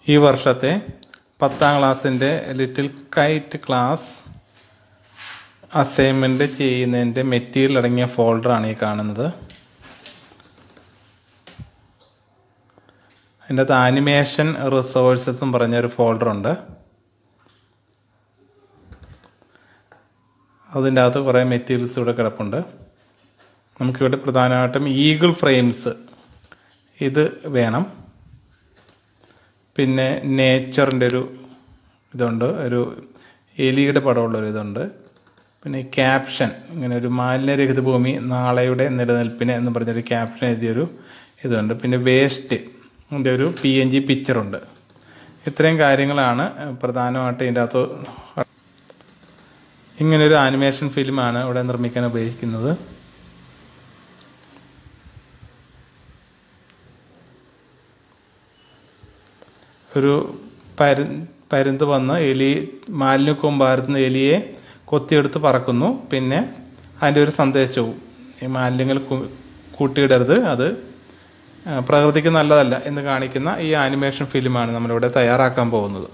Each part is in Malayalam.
ഈ വർഷത്തെ പത്താം ക്ലാസ്സിൻ്റെ ലിറ്റിൽ കൈറ്റ് ക്ലാസ് അസൈൻമെൻറ്റ് ചെയ്യുന്നതിൻ്റെ മെറ്റീരിയൽ അടങ്ങിയ ഫോൾഡറാണ് ഈ കാണുന്നത് അതിൻ്റെ അകത്ത് ആനിമേഷൻ റിസോഴ്സസ് എന്ന് പറഞ്ഞൊരു ഫോൾഡറുണ്ട് അതിൻ്റെ അകത്ത് കുറേ മെറ്റീരിയൽസ് ഇവിടെ കിടപ്പുണ്ട് നമുക്കിവിടെ പ്രധാനമായിട്ടും ഈഗിൾ ഫ്രെയിംസ് ഇത് വേണം പിന്നെ നേച്ചറിൻ്റെ ഒരു ഇതുണ്ട് ഒരു എലിയുടെ പടമുള്ളൊരു ഇതുണ്ട് പിന്നെ ക്യാപ്ഷൻ ഇങ്ങനെ ഒരു മാലിന്യരഹിത ഭൂമി നാളെയുടെ നിലനിൽപ്പിന് എന്ന് പറഞ്ഞൊരു ക്യാപ്ഷൻ എഴുതിയൊരു ഇതുണ്ട് പിന്നെ വേസ്റ്റ് അതിൻ്റെ ഒരു പി എൻ ജി പിക്ചറുണ്ട് ഇത്രയും കാര്യങ്ങളാണ് പ്രധാനമായിട്ട് ഇതിൻ്റെ അകത്ത് ഇങ്ങനൊരു ആനിമേഷൻ ഫിലിമാണ് ഇവിടെ നിർമ്മിക്കാൻ ഉപയോഗിക്കുന്നത് ഒരു പരു പരുന്ത് വന്ന് എലി മാലിന്യ കൂമ്പാരത്തുനിന്ന് എലിയെ കൊത്തിയെടുത്ത് പറക്കുന്നു പിന്നെ അതിൻ്റെ ഒരു സന്ദേശവും ഈ മാലിന്യങ്ങൾ കു- കൂട്ടിയിടരുത് അത് ആ, പ്രകൃതിക്ക് നല്ലതല്ല എന്ന് കാണിക്കുന്ന ഈ ആനിമേഷൻ ഫിലിമാണ് നമ്മളിവിടെ തയ്യാറാക്കാൻ പോകുന്നത്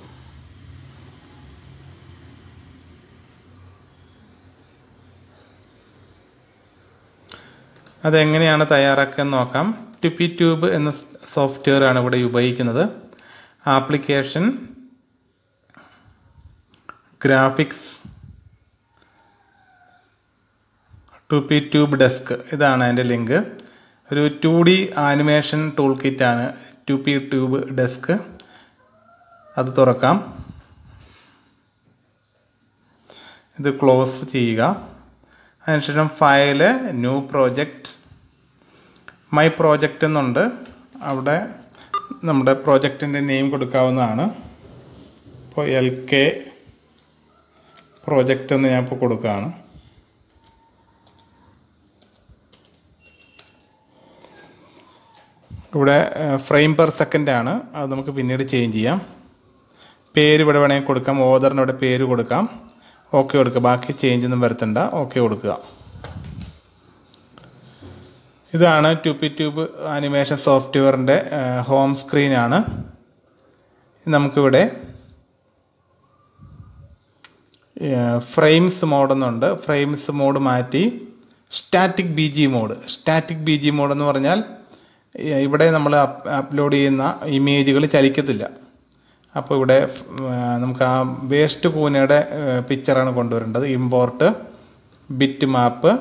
അതെങ്ങനെയാണ് തയ്യാറാക്കുക എന്ന് നോക്കാം ടിപ്പി ട്യൂബ് എന്ന സോഫ്റ്റ്വെയർ ആണ് ഇവിടെ ഉപയോഗിക്കുന്നത് application graphics Tupi tube desk ഇതാണ് അതിൻ്റെ ലിങ്ക് ഒരു ടു ഡി ആനിമേഷൻ ടൂൾ കിറ്റാണ് ടുപ്പി ട്യൂബ് ഡെസ്ക് അത് തുറക്കാം ഇത് ക്ലോസ് ചെയ്യുക അതിനുശേഷം file new project my project എന്നുണ്ട് അവിടെ നമ്മുടെ പ്രോജക്റ്റിൻ്റെ നെയിം കൊടുക്കാവുന്നതാണ് ഇപ്പോൾ എൽ കെ പ്രോജക്റ്റ് എന്ന് ഞാൻ ഇപ്പോൾ കൊടുക്കുകയാണ് ഇവിടെ ഫ്രെയിം പെർ സെക്കൻഡ് ആണ് അത് നമുക്ക് പിന്നീട് ചേഞ്ച് ചെയ്യാം പേര് ഇവിടെ വേണമെങ്കിൽ കൊടുക്കാം ഓദറിന് ഇവിടെ പേര് കൊടുക്കാം ഓക്കെ കൊടുക്കുക ബാക്കി ചേഞ്ച് ഒന്നും വരുത്തണ്ട ഓക്കെ കൊടുക്കുക ഇതാണ് ട്യൂപ്പി ട്യൂബ് ആനിമേഷൻ സോഫ്റ്റ്വെയറിൻ്റെ ഹോം സ്ക്രീനാണ് നമുക്കിവിടെ ഫ്രെയിംസ് മോഡെന്നുണ്ട് ഫ്രെയിംസ് മോഡ് മാറ്റി static B G mode static B G mode എന്ന് പറഞ്ഞാൽ ഏഹ്, ഇവിടെ നമ്മൾ അപ്ലോഡ് ചെയ്യുന്ന ഇമേജുകൾ ചലിക്കത്തില്ല അപ്പോൾ ഇവിടെ ഏഹ്, നമുക്ക് ആ വേസ്റ്റ് കൂനയുടെ പിക്ചറാണ് കൊണ്ടുവരേണ്ടത് ഇമ്പോർട്ട് ബിറ്റ് മാപ്പ്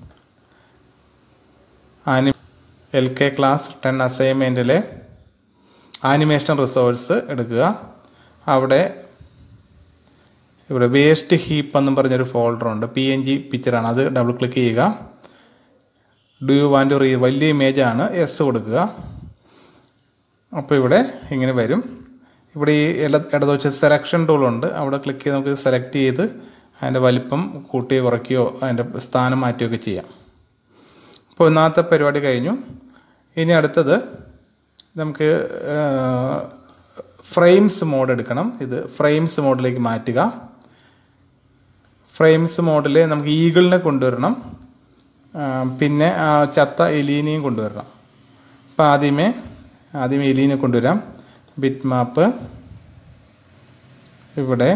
ആനി എൽ കെ ക്ലാസ് ടെൻ അസൈൻമെൻറ്റിലെ ആനിമേഷൻ റിസോഴ്സ് എടുക്കുക അവിടെ ഇവിടെ വേസ്റ്റ് ഹീപ്പ് എന്നും പറഞ്ഞൊരു ഫോൾഡർ ഉണ്ട് പി എൻ ജി പിക്ചറാണ് അത് ഡബിൾ ക്ലിക്ക് ചെയ്യുക do you want to re വലിയ ഇമേജാണ് എസ് കൊടുക്കുക അപ്പോൾ ഇവിടെ ഇങ്ങനെ വരും ഇവിടെ ഈ ഇട ഇടതുവച്ച് സെലക്ഷൻ ടൂളുണ്ട് അവിടെ ക്ലിക്ക് ചെയ്ത് നമുക്ക് സെലക്ട് ചെയ്ത് അതിൻ്റെ വലിപ്പം കൂട്ടുകയോ കുറയ്ക്കുകയോ അതിൻ്റെ സ്ഥാനം മാറ്റുകയൊക്കെ ചെയ്യാം അപ്പോൾ ഒന്നാമത്തെ പരിപാടി കഴിഞ്ഞു ഇനി അടുത്തത് നമുക്ക് ഫ്രെയിംസ് മോഡ് എടുക്കണം ഇത് ഫ്രെയിംസ് മോഡിലേക്ക് മാറ്റുക ഫ്രെയിംസ് മോഡിൽ നമുക്ക് ഈഗിളിനെ കൊണ്ടുവരണം ആ, പിന്നെ ആ ചത്ത എലീനെയും കൊണ്ടുവരണം അപ്പോൾ ആദ്യമേ ആദ്യമേ എലീനെ കൊണ്ടുവരാം ബിറ്റ് മാപ്പ് ഇവിടെ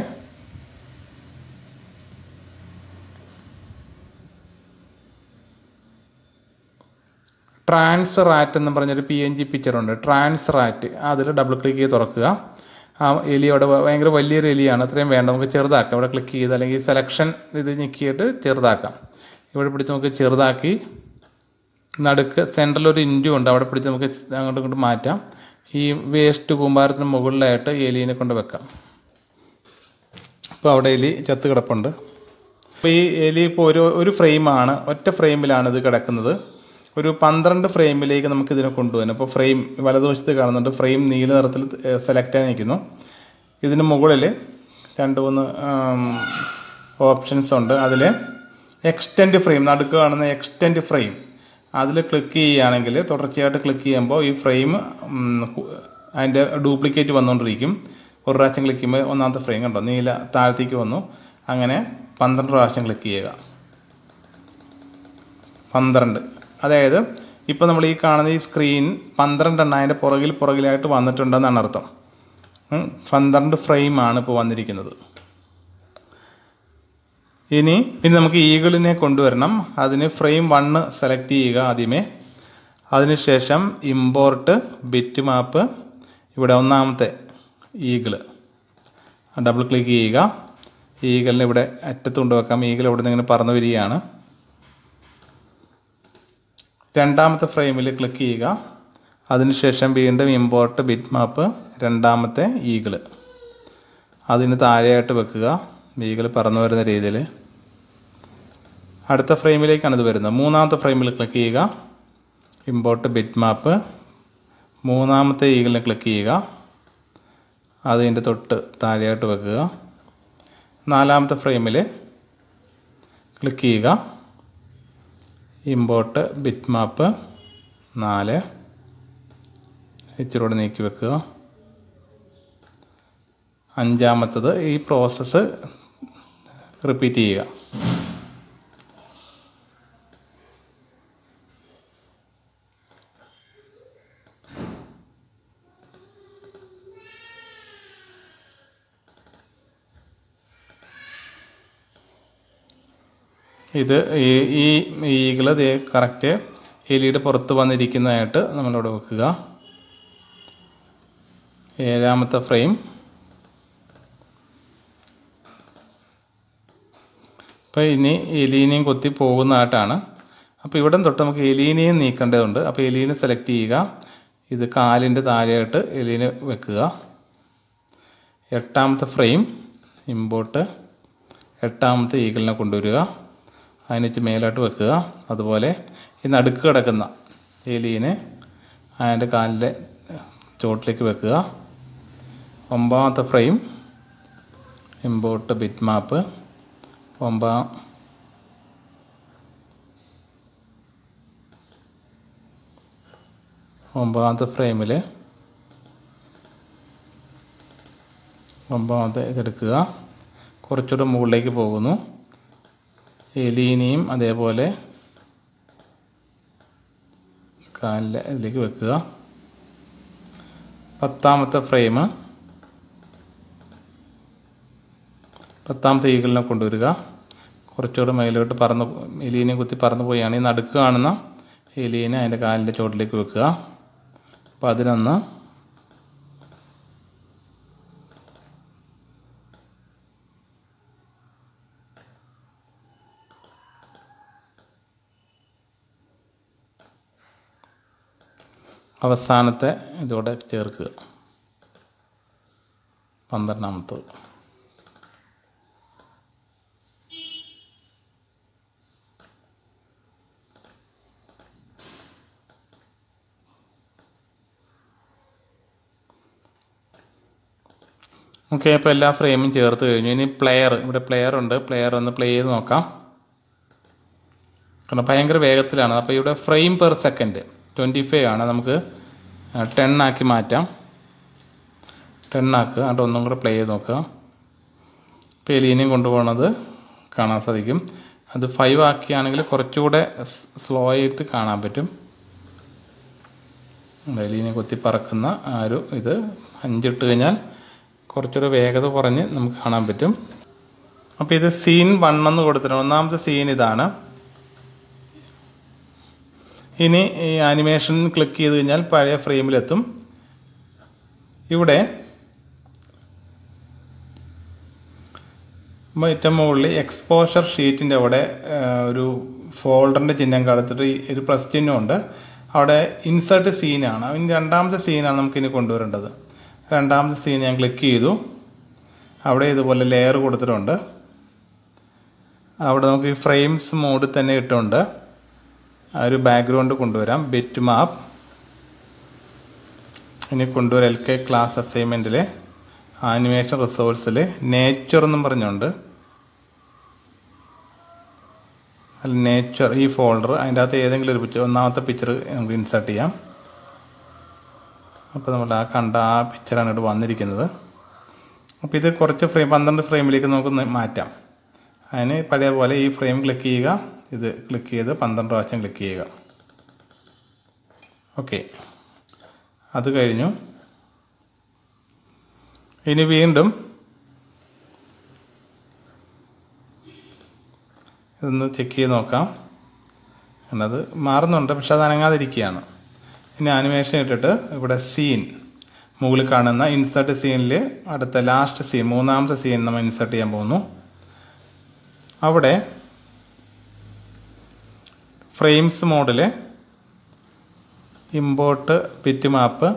ട്രാൻസ്റാറ്റ് എന്ന് പറഞ്ഞൊരു പി എൻ ജി പിക്ചറുണ്ട് ട്രാൻസ്റാറ്റ് അതിൽ ഡബിൾ ക്ലിക്ക് ചെയ്ത് തുറക്കുക ആ എലി അവിടെ ഭ- ഭയങ്കര വലിയൊരു എലിയാണ് അത്രയും വേണ്ട നമുക്ക് ചെറുതാക്കാം ഇവിടെ ക്ലിക്ക് ചെയ്ത് അല്ലെങ്കിൽ സെലക്ഷൻ ഇത് ഞെക്കിയിട്ട് ചെറുതാക്കാം ഇവിടെ പിടിച്ച് നമുക്ക് ചെറുതാക്കി നടുക്ക് സെൻട്രൽ ഒരു ഇൻറ്റു ഉണ്ട് അവിടെ പിടിച്ച് നമുക്ക് അങ്ങോട്ടും ഇങ്ങോട്ടും മാറ്റാം ഈ വേസ്റ്റ് കൂമ്പാരത്തിന് മുകളിലായിട്ട് എലീനെ കൊണ്ട് വെക്കാം ഇപ്പോൾ അവിടെ എലി ചത്ത് കിടപ്പുണ്ട് അപ്പോൾ ഈ എലി ഇപ്പോൾ ഒരു ഒരു ഫ്രെയിമാണ് ഒറ്റ ഫ്രെയിമിലാണ് ഇത് കിടക്കുന്നത് ഒരു പന്ത്രണ്ട് ഫ്രെയിമിലേക്ക് നമുക്ക് ഇതിനെ കൊണ്ടുപോകാൻ അപ്പോൾ ഫ്രെയിം വലതുവശത്ത് കാണുന്നുണ്ട് ഫ്രെയിം നീല നിറത്തിൽ സെലക്ട് ആയി നിൽക്കുന്നു ഇതിന് മുകളിൽ രണ്ട് മൂന്ന് ഓപ്ഷൻസ് ഉണ്ട് അതിൽ എക്സ്റ്റെൻഡ് ഫ്രെയിം നടുക്ക് കാണുന്ന എക്സ്റ്റെൻഡ് ഫ്രെയിം അതിൽ ക്ലിക്ക് ചെയ്യുകയാണെങ്കിൽ തുടർച്ചയായിട്ട് ക്ലിക്ക് ചെയ്യുമ്പോൾ ഈ ഫ്രെയിം അതിൻ്റെ ഡ്യൂപ്ലിക്കേറ്റ് വന്നുകൊണ്ടിരിക്കും ഒരു പ്രാവശ്യം ക്ലിക്ക് ചെയ്യുമ്പോൾ ഒന്നാമത്തെ ഫ്രെയിം കണ്ടോ നീല താഴത്തേക്ക് വന്നു അങ്ങനെ പന്ത്രണ്ട് പ്രാവശ്യം ക്ലിക്ക് ചെയ്യുക പന്ത്രണ്ട് അതായത് ഇപ്പോൾ നമ്മൾ ഈ കാണുന്ന ഈ സ്ക്രീൻ പന്ത്രണ്ടെണ്ണം അതിൻ്റെ പുറകിൽ പുറകിലായിട്ട് വന്നിട്ടുണ്ടെന്നാണ് അർത്ഥം ഉം, പന്ത്രണ്ട് ഫ്രെയിമാണ് ഇപ്പോൾ വന്നിരിക്കുന്നത് ഇനി ഇനി നമുക്ക് ഈഗിളിനെ കൊണ്ടുവരണം അതിന് ഫ്രെയിം വണ്ണ് സെലക്ട് ചെയ്യുക ആദ്യമേ അതിനുശേഷം ഇമ്പോർട്ട് ബിറ്റ് മാപ്പ് ഇവിടെ ഒന്നാമത്തെ ഈഗിള് ഡബിൾ ക്ലിക്ക് ചെയ്യുക ഈഗിളിനെ ഇവിടെ അറ്റത്ത് കൊണ്ടുവെക്കാം ഈഗിൾ ഇവിടെ നിന്ന് ഇങ്ങനെ പറന്നു വരികയാണ് രണ്ടാമത്തെ ഫ്രെയിമിൽ ക്ലിക്ക് ചെയ്യുക അതിനുശേഷം വീണ്ടും ഇമ്പോർട്ട് ബിറ്റ് മാപ്പ് രണ്ടാമത്തെ ഈഗിള് അതിന് താഴെയായിട്ട് വെക്കുക ഈഗിൾ പറന്നു വരുന്ന രീതിയിൽ അടുത്ത ഫ്രെയിമിലേക്കാണ് ഇത് വരുന്നത് മൂന്നാമത്തെ ഫ്രെയിമിൽ ക്ലിക്ക് ചെയ്യുക ഇമ്പോർട്ട് ബിറ്റ് മാപ്പ് മൂന്നാമത്തെ ഈഗിളിനെ ക്ലിക്ക് ചെയ്യുക അതിൻ്റെ തൊട്ട് താഴെയായിട്ട് വെക്കുക നാലാമത്തെ ഫ്രെയിമിൽ ക്ലിക്ക് ചെയ്യുക ഇമ്പോർട്ട് ബിറ്റ് മാപ്പ് നാല് ഇച്ചിരൂടെ നീക്കി വെക്കുക അഞ്ചാമത്തത് ഈ പ്രോസസ്സ് റിപ്പീറ്റ് ചെയ്യുക ഇത് ഈ ഈ ഈഗിൾ ഇത് കറക്റ്റ് എലിയുടെ പുറത്ത് വന്നിരിക്കുന്നതായിട്ട് നമ്മളിവിടെ വെക്കുക ഏഴാമത്തെ ഫ്രെയിം അപ്പോൾ ഇനി എലീനെയും കൊത്തി പോകുന്നതായിട്ടാണ് അപ്പോൾ ഇവിടെ തൊട്ട് നമുക്ക് എലീനെയും നീക്കേണ്ടതുണ്ട് അപ്പോൾ എലീനെ സെലക്ട് ചെയ്യുക ഇത് കാലിൻ്റെ താഴെയായിട്ട് എലീനെ വെക്കുക എട്ടാമത്തെ ഫ്രെയിം ഇമ്പോർട്ട് എട്ടാമത്തെ ഈഗിളിനെ കൊണ്ടുവരിക അതിനിച്ച് മേലോട്ട് വെക്കുക അതുപോലെ ഈ നടുക്ക് കിടക്കുന്ന എലീനെ അതിൻ്റെ കാലിൻ്റെ ചോട്ടിലേക്ക് വെക്കുക ഒമ്പതാമത്തെ ഫ്രെയിം ഇമ്പോർട്ട് ബിറ്റ് മാപ്പ് ഒമ്പതാം ഒമ്പതാമത്തെ ഫ്രെയിമിൽ ഒമ്പതാമത്തെ ഇതെടുക്കുക കുറച്ചുകൂടെ മുകളിലേക്ക് പോകുന്നു എലീനെയും അതേപോലെ കാലിലെ ഇതിലേക്ക് വെക്കുക പത്താമത്തെ ഫ്രെയിം പത്താമത്തെ ഈഗിളിനെ കൊണ്ടുവരിക കുറച്ചുകൂടെ മേലോട്ട് പറന്ന് എലീനെ കുത്തി പറന്നു പോയാണ് ഈ നടുക്ക് കാണുന്ന എലീനെ അതിൻ്റെ കാലിൻ്റെ ചോട്ടിലേക്ക് വെക്കുക പതിനൊന്ന് അവസാനത്തെ ഇതോടെ ചേർക്കുക പന്ത്രണ്ടാമത്തത് ഓക്കെ അപ്പോൾ എല്ലാ ഫ്രെയിമും ചേർത്ത് കഴിഞ്ഞു ഇനി പ്ലെയർ ഇവിടെ പ്ലെയർ ഉണ്ട് പ്ലെയർ ഒന്ന് പ്ലേ ചെയ്ത് നോക്കാം കാരണം ഭയങ്കര വേഗത്തിലാണ് അപ്പോൾ ഇവിടെ frame per second twenty five ആണ് നമുക്ക് ടെൻ ആക്കി മാറ്റാം ടെൻ ആക്കുക എന്നിട്ട് ഒന്നും കൂടെ പ്ലേ ചെയ്ത് നോക്കുക ഇപ്പോൾ എലീനെയും കൊണ്ടുപോകുന്നത് കാണാൻ സാധിക്കും അത് ഫൈവ് ആക്കിയാണെങ്കിൽ കുറച്ചുകൂടെ സ്ലോ ആയിട്ട് കാണാൻ പറ്റും എലീനെ കൊത്തി പറക്കുന്ന ആ ഒരു ഇത് അഞ്ചിട്ട് കഴിഞ്ഞാൽ കുറച്ചുകൂടെ വേഗത കുറഞ്ഞ് നമുക്ക് കാണാൻ പറ്റും അപ്പോൾ ഇത് സീൻ വൺ എന്ന് കൊടുത്തിട്ടുണ്ട് ഒന്നാമത്തെ സീൻ ഇതാണ് ഇനി ഈ ആനിമേഷൻ ക്ലിക്ക് ചെയ്ത് കഴിഞ്ഞാൽ പഴയ ഫ്രെയിമിലെത്തും ഇവിടെ ഏറ്റവും മുകളിൽ എക്സ്പോഷർ ഷീറ്റിൻ്റെ അവിടെ ആ, ഒരു ഫോൾഡറിൻ്റെ ചിഹ്നം കടത്തിട്ട് ഈ ഒരു പ്ലസ് ചിഹ്നമുണ്ട് അവിടെ ഇൻസേർട്ട് സീനാണ് അതിന് രണ്ടാമത്തെ സീനാണ് നമുക്കിനി കൊണ്ടുവരേണ്ടത് രണ്ടാമത്തെ സീൻ ഞാൻ ക്ലിക്ക് ചെയ്തു അവിടെ ഇതുപോലെ ലെയർ കൊടുത്തിട്ടുണ്ട് അവിടെ നമുക്ക് ഈ ഫ്രെയിംസ് മോഡിൽ തന്നെ ഇട്ടുണ്ട് ആ ഒരു ബാക്ക്ഗ്രൗണ്ട് കൊണ്ടുവരാം ബിറ്റ് മാപ്പ് ഇനി കൊണ്ടുവരാം എൽ കെ ക്ലാസ് അസൈൻമെൻറ്റിൽ ആനിമേഷൻ റിസോഴ്സിൽ നേച്ചർ എന്നും പറഞ്ഞുണ്ട് അല്ല നേച്ചർ ഈ ഫോൾഡർ അതിൻ്റെ അകത്ത് ഏതെങ്കിലും ഒരു പിക്ചർ ഒന്നാമത്തെ പിക്ചർ നമുക്ക് ഇൻസേർട്ട് ചെയ്യാം അപ്പോൾ നമ്മൾ ആ കണ്ട ആ പിക്ചറാണ് ഇവിടെ വന്നിരിക്കുന്നത് അപ്പോൾ ഇത് കുറച്ച് ഫ്രെയിം പന്ത്രണ്ട് ഫ്രെയിമിലേക്ക് നമുക്ക് ന- മാറ്റാം അതിന് പഴയ പോലെ ഈ ഫ്രെയിം ക്ലിക്ക് ചെയ്യുക ഇത് ക്ലിക്ക് ചെയ്ത് പന്ത്രണ്ട് പ്രാവശ്യം ക്ലിക്ക് ചെയ്യുക ഓക്കെ അത് കഴിഞ്ഞു ഇനി വീണ്ടും ഇതൊന്ന് ചെക്ക് ചെയ്ത് നോക്കാം എന്നത് മാറുന്നുണ്ട് പക്ഷെ അത് അനങ്ങാതിരിക്കുകയാണ് ഇനി ആനിമേഷൻ ഇട്ടിട്ട് ഇവിടെ സീൻ മുകളിൽ കാണുന്ന ഇൻസേർട്ട് സീനിൽ അടുത്ത ലാസ്റ്റ് സീൻ മൂന്നാമത്തെ സീൻ നമ്മൾ ഇൻസേർട്ട് ചെയ്യാൻ പോകുന്നു അവിടെ ഫ്രെയിംസ് മോഡിൽ import bitmap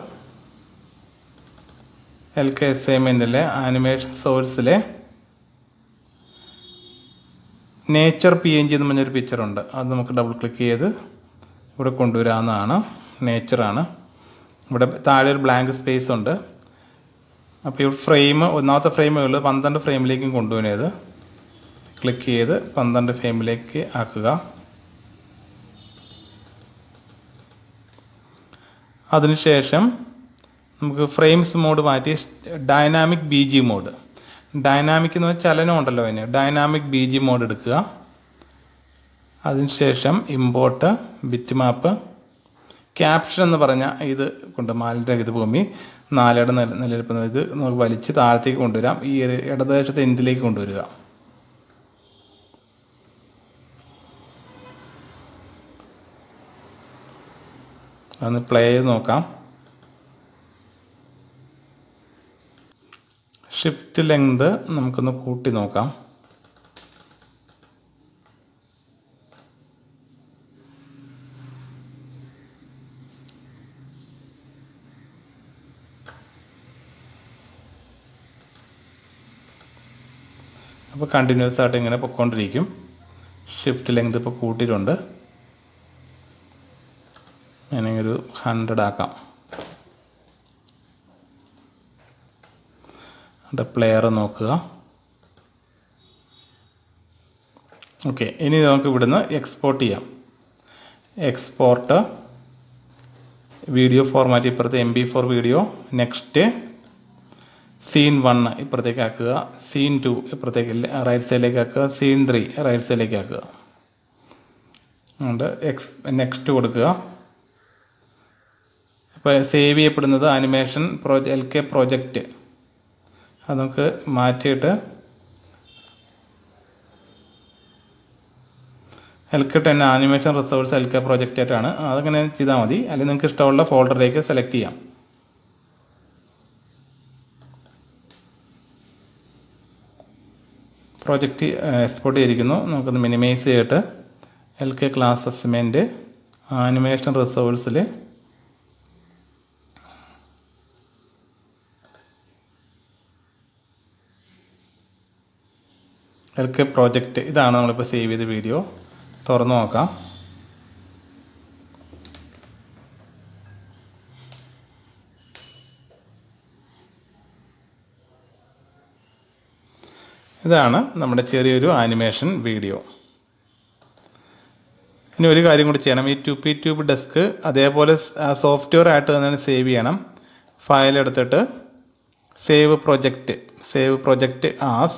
L K അസൈൻമെൻറ്റിലെ ആനിമേഷൻ സോഴ്സിലെ നേച്ചർ പി എൻ ജി എന്ന് പറഞ്ഞൊരു പിക്ചറുണ്ട് അത് നമുക്ക് ഡബിൾ ക്ലിക്ക് ചെയ്ത് ഇവിടെ കൊണ്ടുവരാവുന്നതാണ് നേച്ചറാണ് ഇവിടെ താഴെ ഒരു ബ്ലാങ്ക് സ്പേസ് ഉണ്ട് അപ്പോൾ ഈ ഫ്രെയിം ഒന്നാമത്തെ ഫ്രെയിമുകൾ പന്ത്രണ്ട് ഫ്രെയിമിലേക്കും കൊണ്ടുവരുന്നത് ക്ലിക്ക് ചെയ്ത് പന്ത്രണ്ട് ഫ്രെയിമിലേക്ക് ആക്കുക അതിനുശേഷം നമുക്ക് ഫ്രെയിംസ് മോഡ് മാറ്റി dynamic B G mode dynamic എന്ന് പറഞ്ഞാൽ ചലനം ഉണ്ടല്ലോ അതിന് ഡൈനാമിക് ബി ജി മോഡ് എടുക്കുക അതിനുശേഷം ഇമ്പോർട്ട് ബിറ്റ് മാപ്പ് ക്യാപ്ഷൻ എന്ന് പറഞ്ഞ ഇത് കൊണ്ട് മാലിന്യ ഭൂമി നാലട നില നിലനിൽക്കുന്ന ഇത് നമുക്ക് വലിച്ച് താഴത്തേക്ക് കൊണ്ടുവരാം ഈ ഒരു ഇടതുവശത്തെ എൻഡിലേക്ക് കൊണ്ടുവരിക അതൊന്ന് പ്ലേ ചെയ്ത് നോക്കാം ഷിഫ്റ്റ് ലെങ്ത് നമുക്കൊന്ന് കൂട്ടി നോക്കാം അപ്പോൾ കണ്ടിന്യൂസ് ആയിട്ട് ഇങ്ങനെ പൊയ്ക്കൊണ്ടിരിക്കും ഷിഫ്റ്റ് ലെങ്ത് ഇപ്പോൾ കൂട്ടിയിട്ടുണ്ട് വേണമെങ്കിൽ ഒരു ഹൺഡ്രഡ് ആക്കാം അവിടെ പ്ലെയർ നോക്കുക ഓക്കെ ഇനി നമുക്ക് ഇവിടുന്ന് എക്സ്പോർട്ട് ചെയ്യാം എക്സ്പോർട്ട് വീഡിയോ ഫോർമാറ്റ് ഇപ്പുറത്തെ M P four video next scene one ഇപ്പുറത്തേക്ക് ആക്കുക സീൻ ടു ഇപ്പുറത്തേക്ക് റൈറ്റ് സൈഡിലേക്ക് ആക്കുക സീൻ ത്രീ റൈറ്റ് സൈഡിലേക്ക് ആക്കുക അതുകൊണ്ട് എക്സ് നെക്സ്റ്റ് കൊടുക്കുക അപ്പോൾ സേവ് ചെയ്യപ്പെടുന്നത് animation pro L K project അത് നമുക്ക് മാറ്റിയിട്ട് L K ten animation resource L K project ആയിട്ടാണ് അതങ്ങനെ ചെയ്താൽ മതി അല്ലെങ്കിൽ നിങ്ങൾക്ക് ഇഷ്ടമുള്ള ഫോൾഡറിലേക്ക് സെലക്ട് ചെയ്യാം പ്രോജക്റ്റ് എക്സ്പോർട്ട് ചെയ്തിരിക്കുന്നു നമുക്കൊന്ന് മിനിമൈസ് ചെയ്തിട്ട് L K class assignment animation റിസോഴ്സിൽ എൽ കെ പ്രോജക്റ്റ് ഇതാണ് നമ്മളിപ്പോൾ സേവ് ചെയ്ത വീഡിയോ തുറന്നു നോക്കാം ഇതാണ് നമ്മുടെ ചെറിയൊരു ആനിമേഷൻ വീഡിയോ ഇനി ഒരു കാര്യം കൂടി ചെയ്യണം ഈ ടു പി ട്യൂബ് ഡെസ്ക് അതേപോലെ സോഫ്റ്റ്വെയർ ആയിട്ട് തന്നെ സേവ് ചെയ്യണം ഫയൽ എടുത്തിട്ട് save project save project as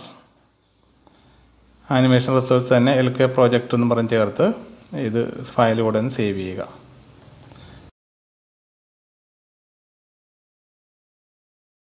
animation resource തന്നെ എൽ കെ പ്രോജക്റ്റ് എന്ന് പറഞ്ഞ് ചേർത്ത് ഇത് ഫയൽ കൂടെ ഒന്ന് സേവ് ചെയ്യുക